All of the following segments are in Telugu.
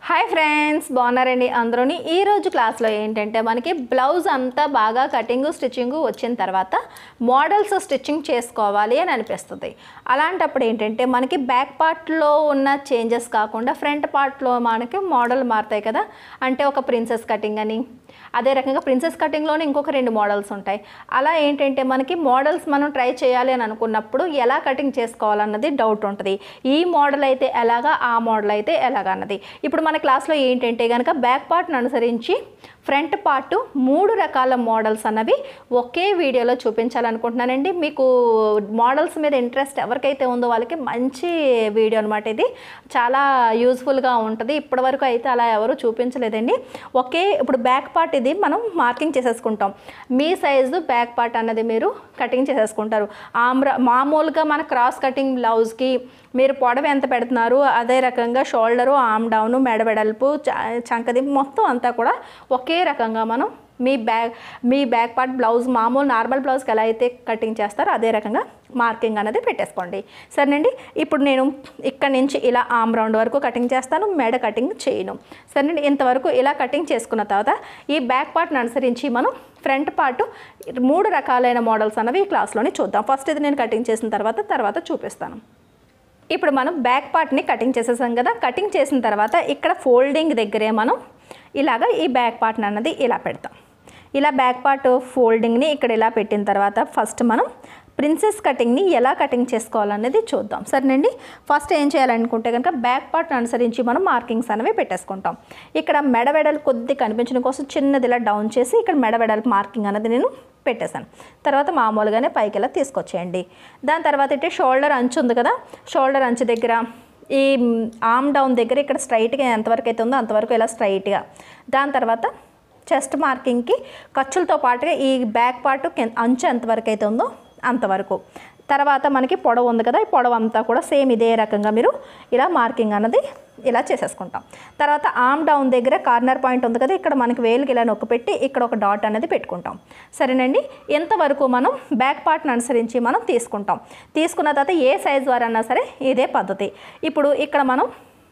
హాయ్ ఫ్రెండ్స్ బాగున్నారండి అందరూని ఈరోజు క్లాస్లో ఏంటంటే మనకి బ్లౌజ్ అంతా బాగా కటింగ్ స్టిచ్చింగ్ వచ్చిన తర్వాత మోడల్స్ స్టిచ్చింగ్ చేసుకోవాలి అని అనిపిస్తుంది అలాంటప్పుడు ఏంటంటే మనకి బ్యాక్ పార్ట్లో ఉన్న చేంజెస్ కాకుండా ఫ్రంట్ పార్ట్లో మనకి మోడల్ మారుతాయి కదా అంటే ఒక ప్రిన్సెస్ కటింగ్ అని అదే రకంగా ప్రిన్సెస్ కటింగ్లోనే ఇంకొక రెండు మోడల్స్ ఉంటాయి అలా ఏంటంటే మనకి మోడల్స్ మనం ట్రై చేయాలి అని అనుకున్నప్పుడు ఎలా కటింగ్ చేసుకోవాలన్నది డౌట్ ఉంటుంది ఈ మోడల్ అయితే ఎలాగా ఆ మోడల్ అయితే ఎలాగా అన్నది ఇప్పుడు మన క్లాస్లో ఏంటంటే కనుక బ్యాక్ పార్ట్ని అనుసరించి ఫ్రంట్ పార్ట్ మూడు రకాల మోడల్స్ అన్నవి ఒకే వీడియోలో చూపించాలనుకుంటున్నానండి మీకు మోడల్స్ మీద ఇంట్రెస్ట్ ఎవరికైతే ఉందో వాళ్ళకి మంచి వీడియో అనమాట ఇది చాలా యూజ్ఫుల్గా ఉంటుంది ఇప్పటివరకు అయితే అలా ఎవరు చూపించలేదండి ఒకే ఇప్పుడు బ్యాక్ పార్ట్ ఇది మనం మార్కింగ్ చేసేసుకుంటాం మీ సైజు బ్యాక్ పార్ట్ అన్నది మీరు కటింగ్ చేసేసుకుంటారు ఆమ్ర మామూలుగా మన క్రాస్ కటింగ్ బ్లౌజ్కి మీరు పొడవ ఎంత పెడుతున్నారు అదే రకంగా షోల్డరు ఆమ్ డౌన్ మెడ వెడల్పు చ- చంకది మొత్తం అంతా కూడా ఒకే రకంగా మనం మీ బ్యాక్ మీ బ్యాక్ పార్ట్ బ్లౌజ్ మామూలు నార్మల్ బ్లౌజ్కి ఎలా అయితే కటింగ్ చేస్తారో అదే రకంగా మార్కింగ్ అనేది పెట్టేసుకోండి సరేనండి ఇప్పుడు నేను ఇక్కడ నుంచి ఇలా ఆమ్ రౌండ్ వరకు కటింగ్ చేస్తాను మెడ కటింగ్ చేయను సరేనండి ఇంతవరకు ఇలా కటింగ్ చేసుకున్న తర్వాత ఈ బ్యాక్ పార్ట్ని అనుసరించి మనం ఫ్రంట్ పార్ట్ మూడు రకాలైన మోడల్స్ అన్నవి ఈ క్లాస్లోనే చూద్దాం ఫస్ట్ ఇది నేను కటింగ్ చేసిన తర్వాత తర్వాత చూపిస్తాను ఇప్పుడు మనం బ్యాక్ పార్ట్ని కటింగ్ చేసేసాం కదా కటింగ్ చేసిన తర్వాత ఇక్కడ ఫోల్డింగ్ దగ్గరే మనం ఇలాగ ఈ బ్యాక్ పార్ట్ని అన్నది ఇలా పెడతాం ఇలా బ్యాక్ పార్ట్ ఫోల్డింగ్ని ఇక్కడ ఇలా పెట్టిన తర్వాత ఫస్ట్ మనం ప్రిన్సెస్ కటింగ్ని ఎలా కటింగ్ చేసుకోవాలనేది చూద్దాం సరేనండి ఫస్ట్ ఏం చేయాలనుకుంటే కనుక బ్యాక్ పార్ట్ని అనుసరించి మనం మార్కింగ్స్ అనేవి పెట్టేసుకుంటాం ఇక్కడ మెడ వెడలు కొద్ది కనిపించడం కోసం చిన్నది ఇలా డౌన్ చేసి ఇక్కడ మెడ వెడల్పు మార్కింగ్ అనేది నేను పెట్టేశాను తర్వాత మామూలుగానే పైకి ఇలా తీసుకొచ్చేయండి దాని తర్వాత అయితే షోల్డర్ అంచు ఉంది కదా షోల్డర్ అంచు దగ్గర ఈ ఆమ్ డౌన్ దగ్గర ఇక్కడ స్ట్రైట్గా ఎంతవరకు అయితే ఉందో అంతవరకు ఇలా స్ట్రైట్గా దాని తర్వాత చెస్ట్ మార్కింగ్కి ఖర్చులతో పాటుగా ఈ బ్యాక్ పార్ట్ కింద అంచు ఎంతవరకు అయితే ఉందో అంతవరకు తర్వాత మనకి పొడవు ఉంది కదా ఈ పొడవు అంతా కూడా సేమ్ ఇదే రకంగా మీరు ఇలా మార్కింగ్ అన్నది ఇలా చేసేసుకుంటాం తర్వాత ఆమ్ డౌన్ దగ్గర కార్నర్ పాయింట్ ఉంది కదా ఇక్కడ మనకి వేలుకి ఇలా నొక్కి పెట్టి ఇక్కడ ఒక డాట్ అనేది పెట్టుకుంటాం సరేనండి ఎంతవరకు మనం బ్యాక్ పార్ట్ని అనుసరించి మనం తీసుకుంటాం తీసుకున్న తర్వాత ఏ సైజ్ వారన్నా సరే ఇదే పద్ధతి ఇప్పుడు ఇక్కడ మనం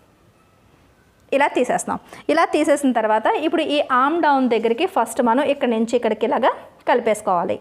ఇలా తీసేస్తున్నాం ఇలా తీసేసిన తర్వాత ఇప్పుడు ఈ ఆమ్ డౌన్ దగ్గరికి ఫస్ట్ మనం ఇక్కడ నుంచి ఇక్కడికి ఇలాగా కలిపేసుకోవాలి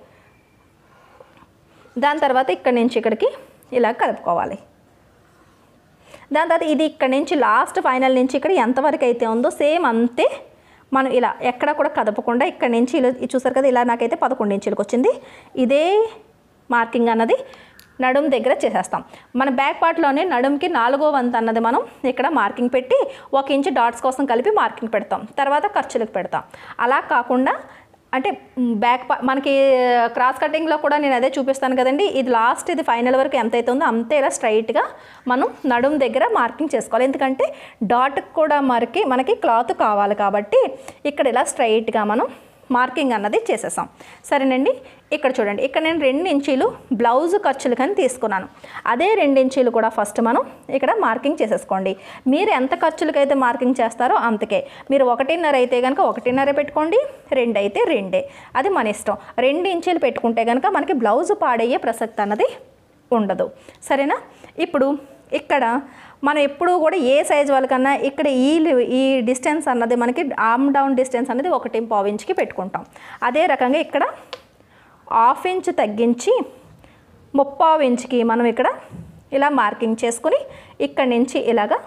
దాని తర్వాత ఇక్కడి నుంచి ఇక్కడికి ఇలా కలుపుకోవాలి దాని తర్వాత ఇది ఇక్కడ నుంచి లాస్ట్ ఫైనల్ నుంచి ఇక్కడ ఎంతవరకు అయితే ఉందో సేమ్ అంతే మనం ఇలా ఎక్కడ కూడా కదపకుండా ఇక్కడ నుంచి ఇలా ఇది చూసారు కదా ఇలా నాకైతే పదకొండు ఇంచులకు వచ్చింది ఇదే మార్కింగ్ అన్నది నడుం దగ్గర చేసేస్తాం మన బ్యాక్ పార్ట్లోనే నడుంకి నాలుగో వంతు అన్నది మనం ఇక్కడ మార్కింగ్ పెట్టి ఒక ఇంచు డాట్స్ కోసం కలిపి మార్కింగ్ పెడతాం తర్వాత ఖర్చులకు పెడతాం అలా కాకుండా అంటే బ్యాక్ పా మనకి క్రాస్ కటింగ్లో కూడా నేను అదే చూపిస్తాను కదండి ఇది లాస్ట్ ఇది ఫైనల్ వరకు ఎంత అయితే ఉందో అంతే ఇలా స్ట్రైట్గా మనం నడుం దగ్గర మార్కింగ్ చేసుకోవాలి ఎందుకంటే డాట్కి కూడా మరికి మనకి క్లాత్ కావాలి కాబట్టి ఇక్కడ ఇలా స్ట్రైట్గా మనం మార్కింగ్ అన్నది చేసేసాం సరేనండి ఇక్కడ చూడండి ఇక్కడ నేను రెండు ఇంచీలు బ్లౌజ్ ఖర్చులు కానీ తీసుకున్నాను అదే రెండు ఇంచీలు కూడా ఫస్ట్ మనం ఇక్కడ మార్కింగ్ చేసేసుకోండి మీరు ఎంత ఖర్చులకైతే మార్కింగ్ చేస్తారో అంతకే మీరు ఒకటిన్నర అయితే కనుక ఒకటిన్నర పెట్టుకోండి రెండు అయితే రెండే అది మన ఇష్టం రెండు ఇంచీలు పెట్టుకుంటే కనుక మనకి బ్లౌజ్ పాడయ్యే ప్రసక్తి అన్నది ఉండదు సరేనా ఇప్పుడు ఇక్కడ మనం ఎప్పుడూ కూడా ఏ సైజ్ వాళ్ళకన్నా ఇక్కడ ఈ లి- ఈ డిస్టెన్స్ అన్నది మనకి ఆమ్ డౌన్ డిస్టెన్స్ అనేది ఒకటి పావు ఇంచుకి పెట్టుకుంటాం అదే రకంగా ఇక్కడ హాఫ్ ఇంచ్ తగ్గించి ముప్పావు ఇంచుకి మనం ఇక్కడ ఇలా మార్కింగ్ చేసుకుని ఇక్కడి నుంచి ఇలాగా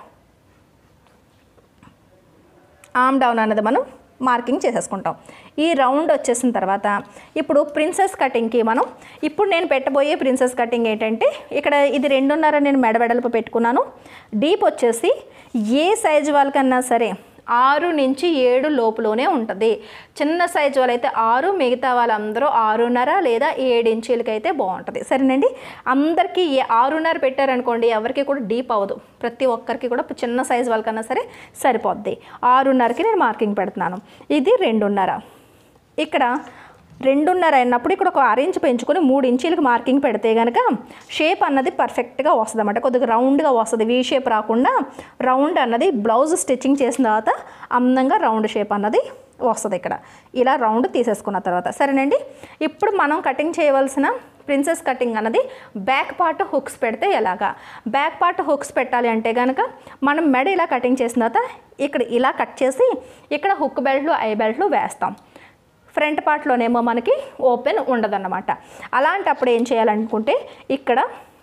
ఆమ్ డౌన్ అన్నది మనం మార్కింగ్ చేసేసుకుంటాం ఈ రౌండ్ వచ్చేసిన తర్వాత ఇప్పుడు ప్రిన్సెస్ కటింగ్కి మనం ఇప్పుడు నేను పెట్టబోయే ప్రిన్సెస్ కటింగ్ ఏంటంటే ఇక్కడ ఇది రెండున్నర నేను మెడ వెడల్పు పెట్టుకున్నాను డీప్ వచ్చేసి ఏ సైజు వాళ్ళకన్నా సరే ఆరు నుంచి ఏడు లోపులోనే ఉంటుంది చిన్న సైజు వాళ్ళైతే ఆరు మిగతా వాళ్ళందరూ ఆరున్నర లేదా ఏడు ఇంచీలకి అయితే బాగుంటుంది సరేనండి అందరికీ ఏ ఆరున్నర పెట్టారనుకోండి ఎవరికి కూడా డీప్ అవ్వదు ప్రతి ఒక్కరికి కూడా చిన్న సైజు వాళ్ళకన్నా సరే సరిపోద్ది ఆరున్నరకి నేను మార్కింగ్ పెడుతున్నాను ఇది రెండున్నర ఇక్కడ రెండున్నర అయినప్పుడు ఇక్కడ ఒక అర ఇంచ్ పెంచుకొని మూడు ఇంచీలకు మార్కింగ్ పెడితే కనుక షేప్ అన్నది పర్ఫెక్ట్గా వస్తుంది అన్నమాట కొద్దిగా రౌండ్గా వస్తుంది వీ షేప్ రాకుండా రౌండ్ అన్నది బ్లౌజ్ స్టిచ్చింగ్ చేసిన తర్వాత అందంగా రౌండ్ షేప్ అన్నది వస్తుంది ఇక్కడ ఇలా రౌండ్ తీసేసుకున్న తర్వాత సరేనండి ఇప్పుడు మనం కటింగ్ చేయవలసిన ప్రిన్సెస్ కటింగ్ అన్నది బ్యాక్ పార్ట్ హుక్స్ పెడితే ఎలాగా బ్యాక్ పార్ట్ హుక్స్ పెట్టాలి అంటే కనుక మనం మెడ ఇలా కటింగ్ చేసిన తర్వాత ఇక్కడ ఇలా కట్ చేసి ఇక్కడ హుక్ బెల్ట్లు ఐ బెల్ట్లు వేస్తాం ఫ్రంట్ పార్ట్లోనేమో మనకి ఓపెన్ ఉండదన్నమాట అలాంటప్పుడు ఏం చేయాలనుకుంటే ఇక్కడ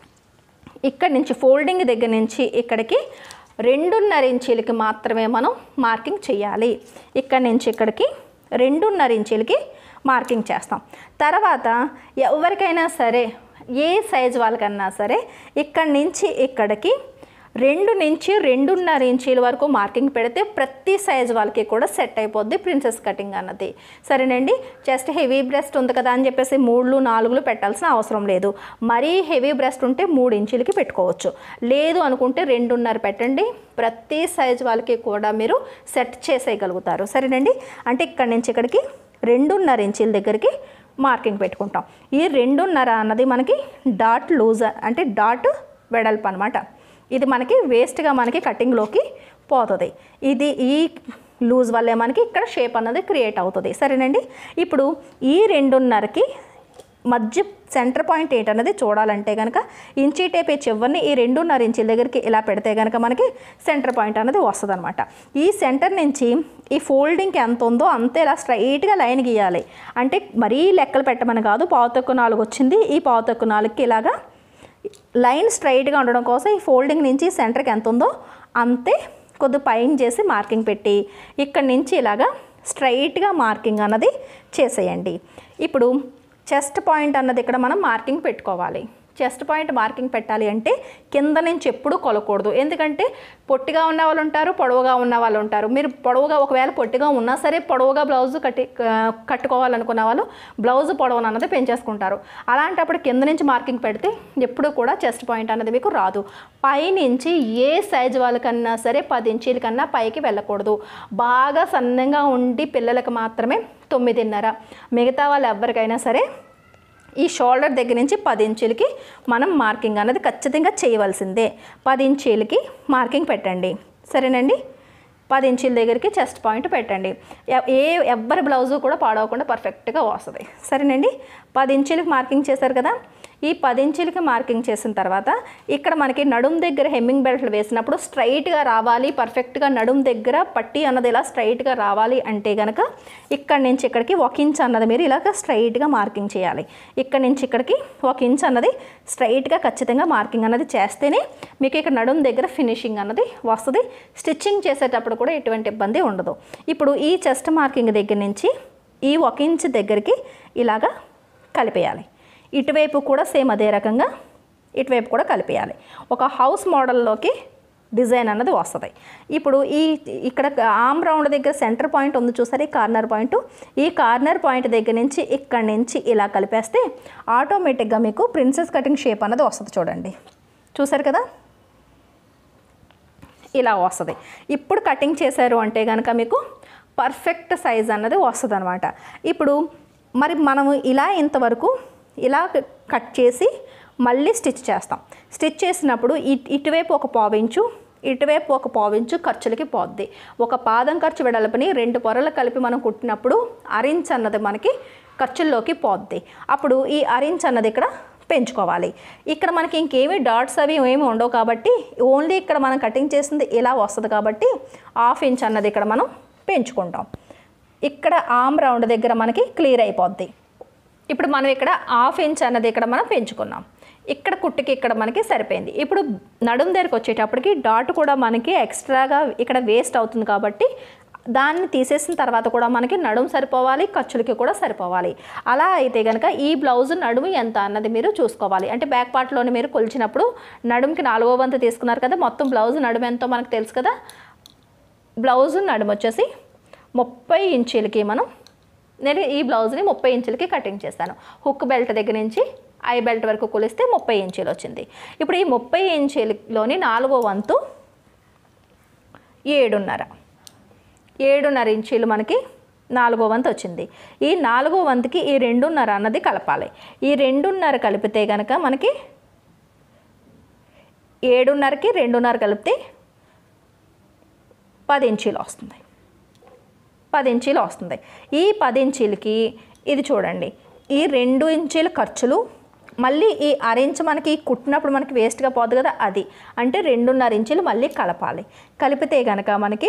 ఇక్కడ నుంచి ఫోల్డింగ్ దగ్గర నుంచి ఇక్కడికి రెండున్నర ఇంచీలకి మాత్రమే మనం మార్కింగ్ చేయాలి ఇక్కడ నుంచి ఇక్కడికి రెండున్నర ఇంచీలకి మార్కింగ్ చేస్తాం తర్వాత ఎవరికైనా సరే ఏ సైజ్ వాళ్ళకన్నా సరే ఇక్కడి నుంచి ఇక్కడికి రెండు నుంచి రెండున్నర ఇంచీల వరకు మార్కింగ్ పెడితే ప్రతి సైజ్ వాళ్ళకి కూడా సెట్ అయిపోద్ది ప్రిన్సెస్ కటింగ్ అన్నది సరేనండి జస్ట్ హెవీ బ్రెస్ట్ ఉంది కదా అని చెప్పేసి మూడులు నాలుగులు పెట్టాల్సిన అవసరం లేదు మరీ హెవీ బ్రెస్ట్ ఉంటే మూడు ఇంచులకి పెట్టుకోవచ్చు లేదు అనుకుంటే రెండున్నర పెట్టండి ప్రతి సైజ్ వాళ్ళకి కూడా మీరు సెట్ చేసేయగలుగుతారు సరేనండి అంటే ఇక్కడి నుంచి ఇక్కడికి రెండున్నర ఇంచుల దగ్గరికి మార్కింగ్ పెట్టుకుంటాం ఈ రెండున్నర అన్నది మనకి డాట్ లూజ్ అంటే డాట్ వెడల్పు అనమాట ఇది మనకి వేస్ట్గా మనకి కటింగ్లోకి పోతుంది ఇది ఈ లూజ్ వల్లే మనకి ఇక్కడ షేప్ అన్నది క్రియేట్ అవుతుంది సరేనండి ఇప్పుడు ఈ రెండున్నరకి మధ్య సెంటర్ పాయింట్ ఏంటన్నది చూడాలంటే కనుక ఇంచీ టేప్ చివరిని ఈ రెండున్నర ఇంచుల దగ్గరికి ఇలా పెడితే కనుక మనకి సెంటర్ పాయింట్ అనేది వస్తుంది అనమాట ఈ సెంటర్ నుంచి ఈ ఫోల్డింగ్కి ఎంత ఉందో అంతే ఇలా స్ట్రైట్గా లైన్ గీయాలి అంటే మరీ లెక్కలు పెట్టమని కాదు పావుతక్కు నాలుగు వచ్చింది ఈ పావుతక్కు నాలుగుకి ఇలాగా లైన్ స్ట్రైట్గా ఉండడం కోసం ఈ ఫోల్డింగ్ నుంచి సెంటర్కి ఎంత ఉందో అంతే కొద్ది పైన చేసి మార్కింగ్ పెట్టి ఇక్కడి నుంచి ఇలాగా స్ట్రైట్గా మార్కింగ్ అన్నది చేసేయండి ఇప్పుడు చెస్ట్ పాయింట్ అన్నది ఇక్కడ మనం మార్కింగ్ పెట్టుకోవాలి చెస్ట్ పాయింట్ మార్కింగ్ పెట్టాలి అంటే కింద నుంచి ఎప్పుడూ కొలకూడదు ఎందుకంటే పొట్టిగా ఉన్న వాళ్ళు ఉంటారు పొడవుగా ఉన్న వాళ్ళు ఉంటారు మీరు పొడవుగా ఒకవేళ పొట్టిగా ఉన్నా సరే పొడవుగా బ్లౌజ్ కట్టి కట్టుకోవాలనుకున్న వాళ్ళు బ్లౌజ్ పొడవును అన్నది పెంచేసుకుంటారు అలాంటప్పుడు కింద నుంచి మార్కింగ్ పెడితే ఎప్పుడు కూడా చెస్ట్ పాయింట్ అన్నది మీకు రాదు పైనుంచి ఏ సైజు వాళ్ళకన్నా సరే పది ఇంచీల కన్నా పైకి వెళ్ళకూడదు బాగా సన్నంగా ఉండి పిల్లలకు మాత్రమే తొమ్మిదిన్నర మిగతా వాళ్ళు ఎవరికైనా సరే ఈ షోల్డర్ దగ్గర నుంచి పది ఇంచులకి మనం మార్కింగ్ అనేది ఖచ్చితంగా చేయవలసిందే పది ఇంచీలకి మార్కింగ్ పెట్టండి సరేనండి పది ఇంచుల దగ్గరికి చెస్ట్ పాయింట్ పెట్టండి ఎ- ఏ ఎవ్వరి బ్లౌజు కూడా పాడవకుండా పర్ఫెక్ట్గా వస్తుంది సరేనండి పది ఇంచులకి మార్కింగ్ చేశారు కదా ఈ పది ఇంచులకి మార్కింగ్ చేసిన తర్వాత ఇక్కడ మనకి నడుం దగ్గర హెమ్మింగ్ బెల్ట్లు వేసినప్పుడు స్ట్రైట్గా రావాలి పర్ఫెక్ట్గా నడుం దగ్గర పట్టి అన్నది ఇలా స్ట్రైట్గా రావాలి అంటే కనుక ఇక్కడ నుంచి ఇక్కడికి ఒక ఇంచ్ అన్నది మీరు ఇలాగ స్ట్రైట్గా మార్కింగ్ చేయాలి ఇక్కడ నుంచి ఇక్కడికి ఒక ఇంచ్ అన్నది స్ట్రైట్గా ఖచ్చితంగా మార్కింగ్ అన్నది చేస్తేనే మీకు ఇక్కడ నడుం దగ్గర ఫినిషింగ్ అన్నది వస్తుంది స్టిచ్చింగ్ చేసేటప్పుడు కూడా ఎటువంటి ఇబ్బంది ఉండదు ఇప్పుడు ఈ చెస్ట్ మార్కింగ్ దగ్గర నుంచి ఈ ఒక ఇంచ్ దగ్గరికి ఇలాగా కలిపేయాలి ఇటువైపు కూడా సేమ్ అదే రకంగా ఇటువైపు కూడా కలిపేయాలి ఒక హౌస్ మోడల్లోకి డిజైన్ అన్నది వస్తుంది ఇప్పుడు ఈ ఇక్కడ ఆమ్ రౌండ్ దగ్గర సెంటర్ పాయింట్ ఉంది చూసారు ఈ కార్నర్ పాయింట్ ఈ కార్నర్ పాయింట్ దగ్గర నుంచి ఇక్కడి నుంచి ఇలా కలిపేస్తే ఆటోమేటిక్గా మీకు ప్రిన్సెస్ కటింగ్ షేప్ అన్నది వస్తుంది చూడండి చూసారు కదా ఇలా వస్తుంది ఇప్పుడు కటింగ్ చేశారు అంటే కనుక మీకు పర్ఫెక్ట్ సైజ్ అన్నది వస్తుంది అనమాట ఇప్పుడు మరి మనము ఇలా ఇంతవరకు ఇలా కట్ చేసి మళ్ళీ స్టిచ్ చేస్తాం స్టిచ్ చేసినప్పుడు ఇట్ ఇటువైపు ఒక పావించు ఇటువైపు ఒక పావించు ఖర్చులకి పోద్ది ఒక పాదం ఖర్చు వెడల్పుని రెండు పొరలు కలిపి మనం కుట్టినప్పుడు అరించ్ అన్నది మనకి ఖర్చుల్లోకి పోద్ది అప్పుడు ఈ అరించ్ అన్నది ఇక్కడ పెంచుకోవాలి ఇక్కడ మనకి ఇంకేమీ డాట్స్ అవి ఏమి ఉండవు కాబట్టి ఓన్లీ ఇక్కడ మనం కటింగ్ చేసింది ఇలా వస్తుంది కాబట్టి హాఫ్ ఇంచ్ అన్నది ఇక్కడ మనం పెంచుకుంటాం ఇక్కడ ఆమ్ రౌండ్ దగ్గర మనకి క్లియర్ అయిపోద్ది ఇప్పుడు మనం ఇక్కడ హాఫ్ ఇంచ్ అన్నది ఇక్కడ మనం పెంచుకున్నాం ఇక్కడ కుట్టుకి ఇక్కడ మనకి సరిపోయింది ఇప్పుడు నడుం దగ్గరికి వచ్చేటప్పటికి డాట్ కూడా మనకి ఎక్స్ట్రాగా ఇక్కడ వేస్ట్ అవుతుంది కాబట్టి దాన్ని తీసేసిన తర్వాత కూడా మనకి నడుము సరిపోవాలి ఖర్చులకి కూడా సరిపోవాలి అలా అయితే కనుక ఈ బ్లౌజ్ నడుము ఎంత అన్నది మీరు చూసుకోవాలి అంటే బ్యాక్ పార్ట్లోని మీరు కొలిచినప్పుడు నడుముకి నాలుగో వంతు తీసుకున్నారు కదా మొత్తం బ్లౌజ్ నడుము ఎంతో మనకు తెలుసు కదా బ్లౌజ్ నడుము వచ్చేసి ముప్పై ఇంచులకి మనం నేను ఈ బ్లౌజ్ని ముప్పై ఇంచులకి కటింగ్ చేస్తాను హుక్ బెల్ట్ దగ్గర నుంచి ఐ బెల్ట్ వరకు కొలిస్తే ముప్పై ఇంచీలు వచ్చింది ఇప్పుడు ఈ ముప్పై ఇంచీలలోని నాలుగో వంతు ఏడున్నర ఏడున్నర ఇంచీలు మనకి నాలుగో వంతు వచ్చింది ఈ నాలుగో వంతుకి ఈ రెండున్నర అన్నది కలపాలి ఈ రెండున్నర కలిపితే కనుక మనకి ఏడున్నరకి రెండున్నర కలిపితే పది ఇంచీలు వస్తుంది పది ఇంచీలు వస్తుంది ఈ పది ఇంచీలకి ఇది చూడండి ఈ రెండు ఇంచీల ఖర్చులు మళ్ళీ ఈ అరెంజ్ మనకి కుట్టినప్పుడు మనకి వేస్ట్గా పోదు కదా అది అంటే రెండున్నర ఇంచులు మళ్ళీ కలపాలి కలిపితే కనుక మనకి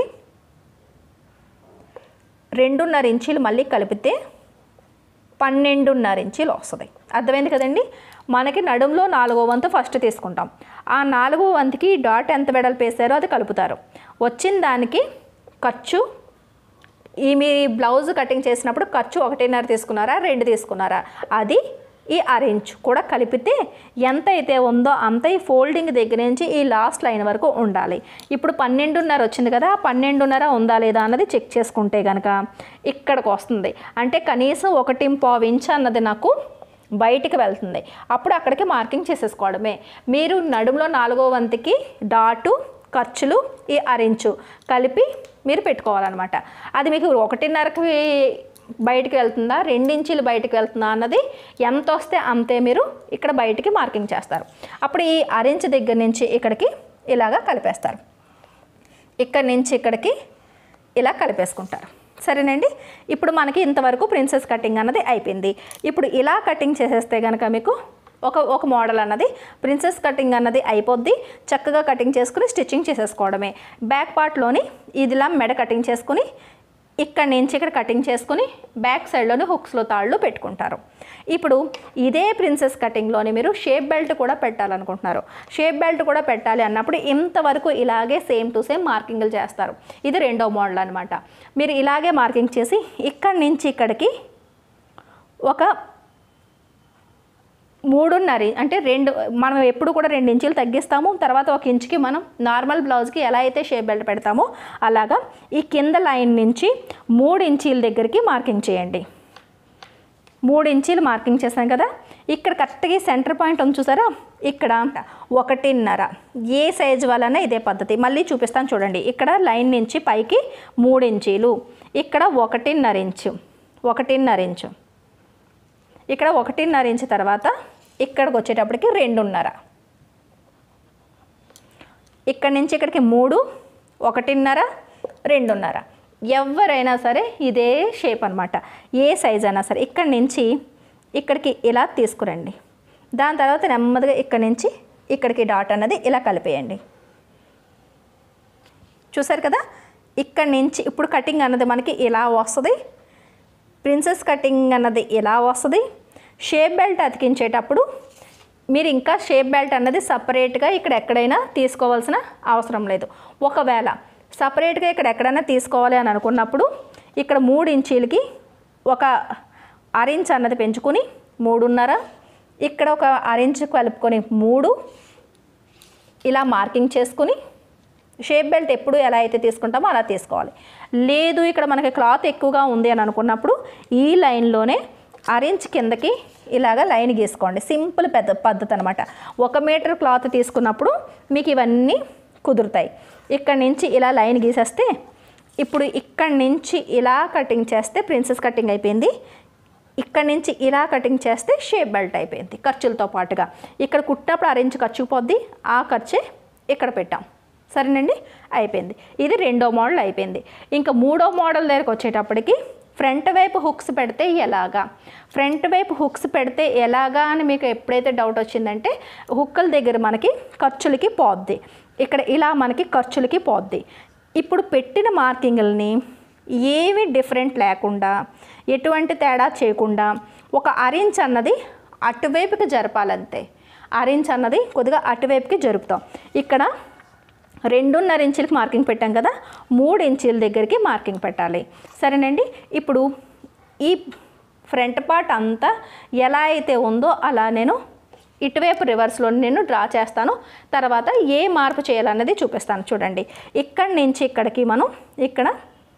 రెండున్నర ఇంచీలు మళ్ళీ కలిపితే పన్నెండున్నర ఇంచీలు వస్తుంది అర్థమైంది కదండి మనకి నడుములో నాలుగో వంతు ఫస్ట్ తీసుకుంటాం ఆ నాలుగో వంతుకి డాట్ ఎంత వెడల్పు వేసారో అది కలుపుతారు వచ్చిన దానికి ఖర్చు ఈ మీ బ్లౌజ్ కటింగ్ చేసినప్పుడు ఖర్చు ఒకటిన్నర తీసుకున్నారా రెండు తీసుకున్నారా అది ఈ అరేంజ్ కూడా కలిపితే ఎంత అయితే ఉందో అంత ఈ ఫోల్డింగ్ దగ్గర నుంచి ఈ లాస్ట్ లైన్ వరకు ఉండాలి ఇప్పుడు పన్నెండున్నర వచ్చింది కదా ఆ పన్నెండున్నర ఉందా లేదా అన్నది చెక్ చేసుకుంటే కనుక ఇక్కడికి వస్తుంది అంటే కనీసం ఒకటి పావు ఇంచ్ అన్నది నాకు బయటికి వెళ్తుంది అప్పుడు అక్కడికి మార్కింగ్ చేసేసుకోవడమే మీరు నడుములో నాలుగో వంతుకి డాటు ఖర్చులు ఈ అరెంచు కలిపి మీరు పెట్టుకోవాలన్నమాట అది మీకు ఒకటిన్నరకి బయటికి వెళ్తుందా రెండించీలు బయటికి వెళ్తుందా అన్నది ఎంత వస్తే అంతే మీరు ఇక్కడ బయటికి మార్కింగ్ చేస్తారు అప్పుడు ఈ అరెంజ్ దగ్గర నుంచి ఇక్కడికి ఇలాగా కలిపేస్తారు ఇక్కడి నుంచి ఇక్కడికి ఇలా కలిపేసుకుంటారు సరేనండి ఇప్పుడు మనకి ఇంతవరకు ప్రిన్సెస్ కటింగ్ అన్నది అయిపోయింది ఇప్పుడు ఇలా కటింగ్ చేసేస్తే కనుక మీకు ఒక ఒక మోడల్ అన్నది ప్రిన్సెస్ కటింగ్ అన్నది అయిపోద్ది చక్కగా కటింగ్ చేసుకుని స్టిచ్చింగ్ చేసేసుకోవడమే బ్యాక్ పార్ట్లోని ఇదిలా మెడ కటింగ్ చేసుకుని ఇక్కడ నుంచి ఇక్కడ కటింగ్ చేసుకుని బ్యాక్ సైడ్లోని హుక్స్లో తాళ్ళు పెట్టుకుంటారు ఇప్పుడు ఇదే ప్రిన్సెస్ కటింగ్లోని మీరు షేప్ బెల్ట్ కూడా పెట్టాలనుకుంటున్నారు షేప్ బెల్ట్ కూడా పెట్టాలి అన్నప్పుడు ఇంతవరకు ఇలాగే సేమ్ టు సేమ్ మార్కింగ్లు చేస్తారు ఇది రెండో మోడల్ అనమాట మీరు ఇలాగే మార్కింగ్ చేసి ఇక్కడి నుంచి ఇక్కడికి ఒక మూడున్నర అంటే రెండు మనం ఎప్పుడు కూడా రెండు ఇంచులు తగ్గిస్తాము తర్వాత ఒక ఇంచుకి మనం నార్మల్ బ్లౌజ్కి ఎలా అయితే షేప్ బెల్ట్ పెడతామో అలాగా ఈ కింద లైన్ నుంచి మూడు ఇంచీల దగ్గరికి మార్కింగ్ చేయండి మూడు ఇంచీలు మార్కింగ్ చేశాం కదా ఇక్కడ కరెక్ట్గా సెంటర్ పాయింట్ ఉంది చూసారా ఇక్కడ ఒకటిన్నర ఏ సైజు వలన ఇదే పద్ధతి మళ్ళీ చూపిస్తాను చూడండి ఇక్కడ లైన్ నుంచి పైకి మూడు ఇంచీలు ఇక్కడ ఒకటిన్నర ఇంచు ఒకటిన్నర ఇంచు ఇక్కడ ఒకటిన్నర ఇంచు తర్వాత ఇక్కడికి వచ్చేటప్పటికి రెండున్నర ఇక్కడి నుంచి ఇక్కడికి మూడు ఒకటిన్నర రెండున్నర ఎవరైనా సరే ఇదే షేప్ అనమాట ఏ సైజ్ అయినా సరే ఇక్కడి నుంచి ఇక్కడికి ఇలా తీసుకురండి దాని తర్వాత నెమ్మదిగా ఇక్కడి నుంచి ఇక్కడికి డాట్ అన్నది ఇలా కలిపేయండి చూసారు కదా ఇక్కడి నుంచి ఇప్పుడు కటింగ్ అన్నది మనకి ఇలా వస్తుంది ప్రిన్సెస్ కటింగ్ అన్నది ఎలా వస్తుంది షేప్ బెల్ట్ అతికించేటప్పుడు మీరు ఇంకా షేప్ బెల్ట్ అన్నది సపరేట్గా ఇక్కడ ఎక్కడైనా తీసుకోవాల్సిన అవసరం లేదు ఒకవేళ సపరేట్గా ఇక్కడ ఎక్కడైనా తీసుకోవాలి అని అనుకున్నప్పుడు ఇక్కడ మూడు ఇంచీలకి ఒక అరెంజ్ అన్నది పెంచుకొని మూడున్నర ఇక్కడ ఒక అరెంజ్ కలుపుకొని మూడు ఇలా మార్కింగ్ చేసుకుని షేప్ బెల్ట్ ఎప్పుడు ఎలా అయితే తీసుకుంటామో అలా తీసుకోవాలి లేదు ఇక్కడ మనకి క్లాత్ ఎక్కువగా ఉంది అని అనుకున్నప్పుడు ఈ లైన్లోనే అరెంజ్ కిందకి ఇలాగ లైన్ గీసుకోండి సింపుల్ పెద్ద పద్ధతి అనమాట ఒక మీటర్ క్లాత్ తీసుకున్నప్పుడు మీకు ఇవన్నీ కుదురుతాయి ఇక్కడి నుంచి ఇలా లైన్ గీసేస్తే ఇప్పుడు ఇక్కడి నుంచి ఇలా కటింగ్ చేస్తే ప్రిన్సెస్ కటింగ్ అయిపోయింది ఇక్కడి నుంచి ఇలా కటింగ్ చేస్తే షేప్ బెల్ట్ అయిపోయింది ఖర్చులతో పాటుగా ఇక్కడ కుట్టినప్పుడు అరెంజ్ ఖర్చు పోద్ది ఆ ఖర్చే ఇక్కడ పెట్టాం సరేనండి అయిపోయింది ఇది రెండో మోడల్ అయిపోయింది ఇంకా మూడో మోడల్ దగ్గరకు వచ్చేటప్పటికి ఫ్రంట్ వైపు హుక్స్ పెడితే ఎలాగా ఫ్రంట్ వైపు హుక్స్ పెడితే ఎలాగా అని మీకు ఎప్పుడైతే డౌట్ వచ్చిందంటే హుక్కల దగ్గర మనకి ఖర్చులకి పోద్ది ఇక్కడ ఇలా మనకి ఖర్చులకి పోద్ది ఇప్పుడు పెట్టిన మార్కింగ్లని ఏమి డిఫరెంట్ లేకుండా ఎటువంటి తేడా చేయకుండా ఒక అరెంజ్ అన్నది అటువైపుకి జరపాలంతే అరెంజ్ అన్నది కొద్దిగా అటువైపుకి జరుపుతాం ఇక్కడ రెండున్నర ఇంచులకి మార్కింగ్ పెట్టాం కదా మూడు ఇంచుల దగ్గరికి మార్కింగ్ పెట్టాలి సరేనండి ఇప్పుడు ఈ ఫ్రంట్ పార్ట్ అంతా ఎలా అయితే ఉందో అలా నేను ఇటువైపు రివర్స్లో నేను డ్రా చేస్తాను తర్వాత ఏ మార్పు చేయాలన్నది చూపిస్తాను చూడండి ఇక్కడి నుంచి ఇక్కడికి మనం ఇక్కడ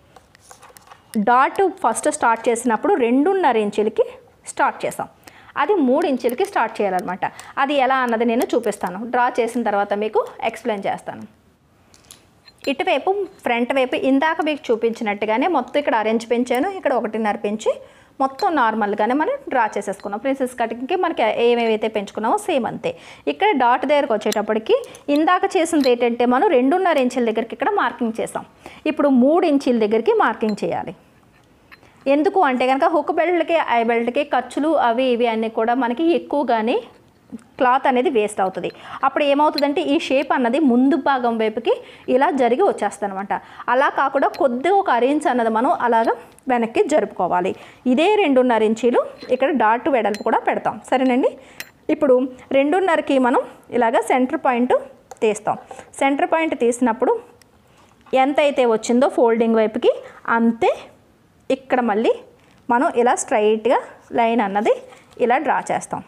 డాట్ ఫస్ట్ స్టార్ట్ చేసినప్పుడు రెండున్నర ఇంచులకి స్టార్ట్ చేసాం అది మూడు ఇంచులకి స్టార్ట్ చేయాలన్నమాట అది ఎలా అన్నది నేను చూపిస్తాను డ్రా చేసిన తర్వాత మీకు ఎక్స్ప్లెయిన్ చేస్తాను ఇటువైపు ఫ్రంట్ వైపు ఇందాక మీకు చూపించినట్టుగానే మొత్తం ఇక్కడ అరేంజ్ పెంచాను ఇక్కడ ఒకటిన్నర పెంచి మొత్తం నార్మల్గానే మనం డ్రా చేసేసుకున్నాం ప్రిన్సెస్ కటింగ్కి మనకి ఏమేమైతే పెంచుకున్నామో సేమ్ అంతే ఇక్కడ డాట్ దగ్గరకు వచ్చేటప్పటికి ఇందాక చేసింది ఏంటంటే మనం రెండున్నర ఇంచుల దగ్గరికి ఇక్కడ మార్కింగ్ చేసాం ఇప్పుడు మూడు ఇంచుల దగ్గరికి మార్కింగ్ చేయాలి ఎందుకు అంటే కనుక హుక్ బెల్ట్కి ఐ బెల్ట్కి ఖర్చులు అవి ఇవి అన్నీ కూడా మనకి ఎక్కువగానే క్లాత్ అనేది వేస్ట్ అవుతుంది అప్పుడు ఏమవుతుందంటే ఈ షేప్ అన్నది ముందు భాగం వైపుకి ఇలా జరిగి వచ్చేస్తుంది అనమాట అలా కాకుండా కొద్దిగా ఒక అరేంజ్ అన్నది మనం అలాగా వెనక్కి జరుపుకోవాలి ఇదే రెండున్నర ఇంచీలు ఇక్కడ డాట్ వెడల్పు కూడా పెడతాం సరేనండి ఇప్పుడు రెండున్నరకి మనం ఇలాగ సెంటర్ పాయింట్ తీస్తాం సెంటర్ పాయింట్ తీసినప్పుడు ఎంత అయితే వచ్చిందో ఫోల్డింగ్ వైపుకి అంతే ఇక్కడ మళ్ళీ మనం ఇలా స్ట్రైట్గా లైన్ అన్నది ఇలా డ్రా చేస్తాం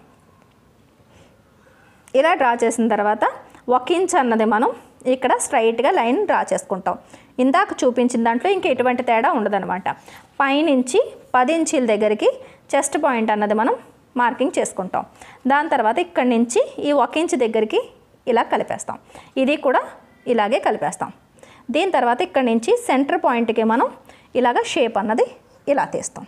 ఇలా డ్రా చేసిన తర్వాత ఒక ఇంచ్ అన్నది మనం ఇక్కడ స్ట్రైట్గా లైన్ డ్రా చేసుకుంటాం ఇందాక చూపించిన దాంట్లో ఇంక ఎటువంటి తేడా ఉండదనమాట పైనుంచి పది ఇంచీల దగ్గరికి చెస్ట్ పాయింట్ అన్నది మనం మార్కింగ్ చేసుకుంటాం దాని తర్వాత ఇక్కడి నుంచి ఈ ఒక ఇంచ్ దగ్గరికి ఇలా కలిపేస్తాం ఇది కూడా ఇలాగే కలిపేస్తాం దీని తర్వాత ఇక్కడి నుంచి సెంటర్ పాయింట్కి మనం ఇలాగ షేప్ అన్నది ఇలా తీస్తాం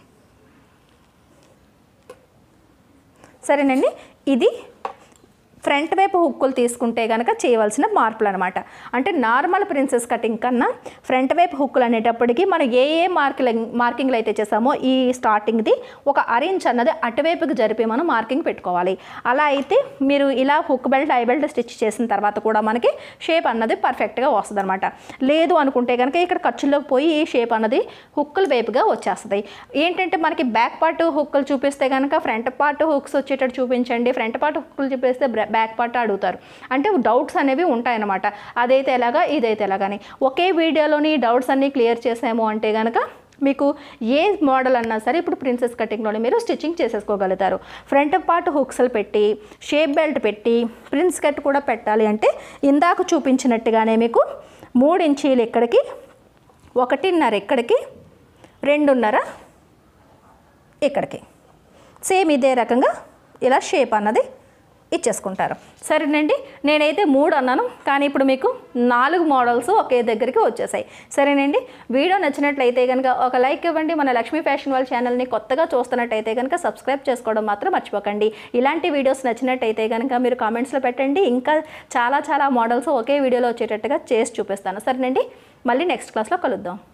సరేనండి ఇది ఫ్రంట్ వైపు హుక్కులు తీసుకుంటే కనుక చేయవలసిన మార్పులు అనమాట అంటే నార్మల్ ప్రిన్సెస్ కటింగ్ కన్నా ఫ్రంట్ వైపు హుక్కులు అనేటప్పటికి మనం ఏ ఏ మార్కింగ్ మార్కింగ్లు అయితే చేసామో ఈ స్టార్టింగ్ది ఒక అరేంజ్ అన్నది అటువైపుకి జరిపి మనం మార్కింగ్ పెట్టుకోవాలి అలా అయితే మీరు ఇలా hook belt eye belt stitch చేసిన తర్వాత కూడా మనకి షేప్ అన్నది పర్ఫెక్ట్గా వస్తుంది అనమాట లేదు అనుకుంటే కనుక ఇక్కడ ఖర్చుల్లోకి పోయి ఈ షేప్ అన్నది హుక్కుల వైపుగా వచ్చేస్తుంది ఏంటంటే మనకి బ్యాక్ పార్ట్ హుక్కులు చూపిస్తే కనుక ఫ్రంట్ పార్ట్ హుక్స్ వచ్చేటట్టు చూపించండి ఫ్రంట్ పార్ట్ హుక్కులు చూపిస్తే బ్యాక్ పార్ట్ అడుగుతారు అంటే డౌట్స్ అనేవి ఉంటాయన్నమాట అదైతే ఎలాగా ఇదైతే ఎలాగని ఒకే వీడియోలోని డౌట్స్ అన్నీ క్లియర్ చేసాము అంటే కనుక మీకు ఏ మోడల్ అన్నా సరే ఇప్పుడు ప్రిన్సెస్ కటింగ్లోనే మీరు స్టిచ్చింగ్ చేసేసుకోగలుగుతారు ఫ్రంట్ పార్ట్ హుక్స్లు పెట్టి షేప్ బెల్ట్ పెట్టి ప్రిన్స్ కట్ కూడా పెట్టాలి అంటే ఇందాక చూపించినట్టుగానే మీకు మూడు ఇంచీలు ఎక్కడికి ఒకటిన్నర ఎక్కడికి రెండున్నర ఇక్కడికి సేమ్ ఇదే రకంగా ఇలా షేప్ అన్నది ఇచ్చేసుకుంటారు సరేనండి నేనైతే మూడు అన్నాను కానీ ఇప్పుడు మీకు నాలుగు మోడల్స్ ఒకే దగ్గరికి వచ్చేసాయి సరేనండి వీడియో నచ్చినట్లయితే కనుక ఒక లైక్ ఇవ్వండి మన లక్ష్మీ ఫ్యాషన్ వాళ్ళ ఛానల్ని కొత్తగా చూస్తున్నట్టయితే కనుక సబ్స్క్రైబ్ చేసుకోవడం మాత్రం మర్చిపోకండి ఇలాంటి వీడియోస్ నచ్చినట్టయితే కనుక మీరు కామెంట్స్లో పెట్టండి ఇంకా చాలా చాలా మోడల్స్ ఒకే వీడియోలో వచ్చేటట్టుగా చేసి చూపిస్తాను సరేనండి మళ్ళీ నెక్స్ట్ క్లాస్లో కలుద్దాం